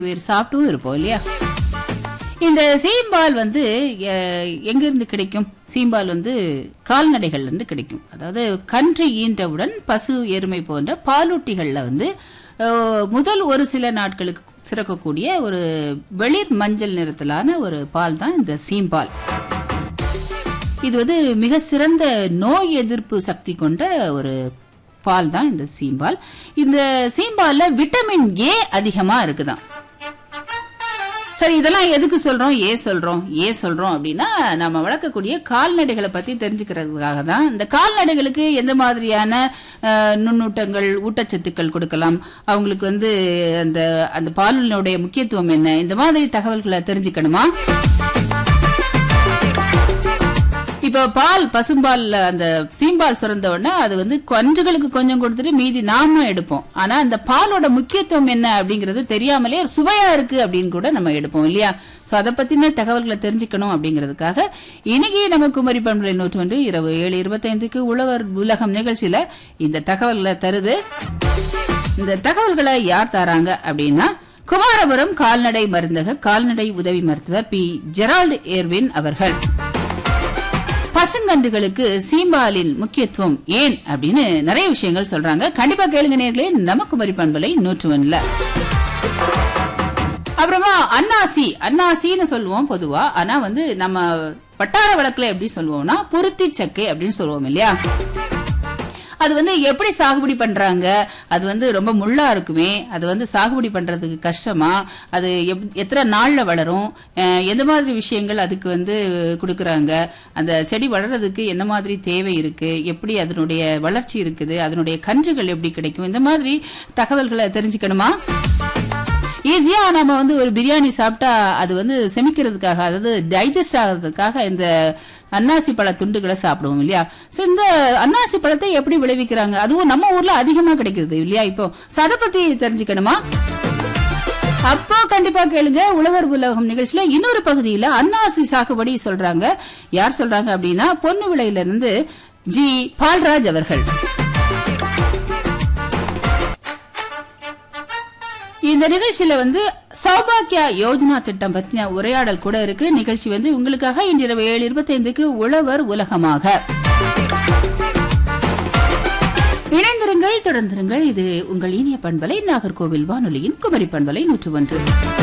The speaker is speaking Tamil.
பேர் சாப்பிட்டும் இருப்போம் இல்லையா இந்த சீம்பால் வந்து எ- எங்கிருந்து கிடைக்கும் சீம்பால் வந்து கால்நடைகள்ல இருந்து கிடைக்கும் அதாவது கன்று ஈன்றவுடன் பசு எருமை போன்ற பாலூட்டிகள்ல வந்து அஹ், முதல் ஒரு சில நாட்களுக்கு சிறக்கக்கூடிய ஒரு வெளிர் மஞ்சள் நிறத்திலான ஒரு பால் தான் இந்த சீம்பால் இது வந்து மிக சிறந்த நோய் எதிர்ப்பு சக்தி கொண்ட ஒரு பால் தான் இந்த சீம்பால் இந்த சீம்பால்ல விட்டமின் ஏ அதிகமா இருக்குதாம் சரி இதெல்லாம் எதுக்கு சொல்றோம் ஏ சொல்றோம் ஏ சொல்றோம் அப்படின்னா நம்ம வளர்க்கக்கூடிய கால்நடைகளை பத்தி தெரிஞ்சுக்கிறதுக்காக தான் இந்த கால்நடைகளுக்கு எந்த மாதிரியான அஹ், நுண்ணூட்டங்கள் ஊட்டச்சத்துக்கள் கொடுக்கலாம் அவங்களுக்கு வந்து அந்த அந்த பாலினுடைய முக்கியத்துவம் என்ன இந்த மாதிரி தகவல்களை தெரிஞ்சுக்கணுமா இப்போ பால் பசும்பால்ல அந்த சீம்பால் சுரந்த உடனே அது வந்து கன்றுகளுக்கு கொஞ்சம் கொடுத்துட்டு மீதி நாம எடுப்போம் ஆனா அந்த பாலோட முக்கியத்துவம் என்ன அப்படிங்கிறது தெரியாமலே சுவையா இருக்கு அப்படின்னு கூட நம்ம எடுப்போம் இல்லையா சோ அதை பத்தின தகவல்களை தெரிஞ்சுக்கணும் அப்படிங்கிறதுக்காக இன்னைக்கு நம்ம குமரி பண்புரை நூற்றாண்டு இரவு ஏழு இருபத்தைந்துக்கு உழவர் உலகம் நிகழ்ச்சியில இந்த தகவல்களை தருது இந்த தகவல்களை யார் தராங்க அப்படின்னா குமாரபுரம் கால்நடை மருந்தக கால்நடை உதவி மருத்துவர் பி ஜெரால்டு ஏர்வின் அவர்கள் பசுங்கன்றுகளுக்கு சீம்பாலின் முக்கியத்துவம் ஏன் அப்படின்னு நிறைய விஷயங்கள் சொல்றாங்க கண்டிப்பா கேளுங்க நேர்களே நமக்கு மரி பண்பலை நூற்று ஒண்ணுல அப்புறமா அன்னாசி அன்னாசின்னு சொல்லுவோம் பொதுவா ஆனா வந்து நம்ம வட்டார வழக்குல எப்படி சொல்லுவோம்னா பொருத்தி சக்கை அப்படின்னு சொல்லுவோம் இல்லையா அது வந்து எப்படி சாகுபடி பண்றாங்க அது வந்து ரொம்ப முள்ளா இருக்குமே அது வந்து சாகுபடி பண்றதுக்கு கஷ்டமா அது எப்- எத்தனை நாள்ல வளரும் அஹ், எந்த மாதிரி விஷயங்கள் அதுக்கு வந்து கொடுக்கறாங்க அந்த செடி வளர்றதுக்கு என்ன மாதிரி தேவை இருக்கு எப்படி அதனுடைய வளர்ச்சி இருக்குது அதனுடைய கன்றுகள் எப்படி கிடைக்கும் இந்த மாதிரி தகவல்களை தெரிஞ்சுக்கணுமா ஈஸியா நம்ம வந்து ஒரு பிரியாணி சாப்பிட்டா அது வந்து செமிக்கிறதுக்காக அதாவது டைஜஸ்ட் ஆகிறதுக்காக இந்த அன்னாசி பழ துண்டுகளை சாப்பிடுவோம் இல்லையா சோ இந்த அன்னாசி பழத்தை எப்படி விளைவிக்கிறாங்க அதுவும் நம்ம ஊர்ல அதிகமா கிடைக்குது இல்லையா இப்போ சோ அதை பத்தி தெரிஞ்சுக்கணுமா அப்போ கண்டிப்பா கேளுங்க உழவர் உலகம் நிகழ்ச்சியில இன்னொரு பகுதியில அன்னாசி சாகுபடி சொல்றாங்க யார் சொல்றாங்க அப்படின்னா பொன்னு விளையில இருந்து ஜி பால்ராஜ் அவர்கள் இந்த நிகழ்ச்சியில வந்து சௌபாக்கியா யோஜனா திட்டம் பத்தின உரையாடல் கூட இருக்கு நிகழ்ச்சி வந்து உங்களுக்காக இன்றிரவு ஏழு இருபத்தைந்துக்கு உழவர் உலகமாக இணைந்திருங்கள் தொடர்ந்திருங்கள் இது உங்கள் இனிய பண்பலை நாகர்கோவில் வானொலியின் குமரி பண்பலை நூற்று ஒன்று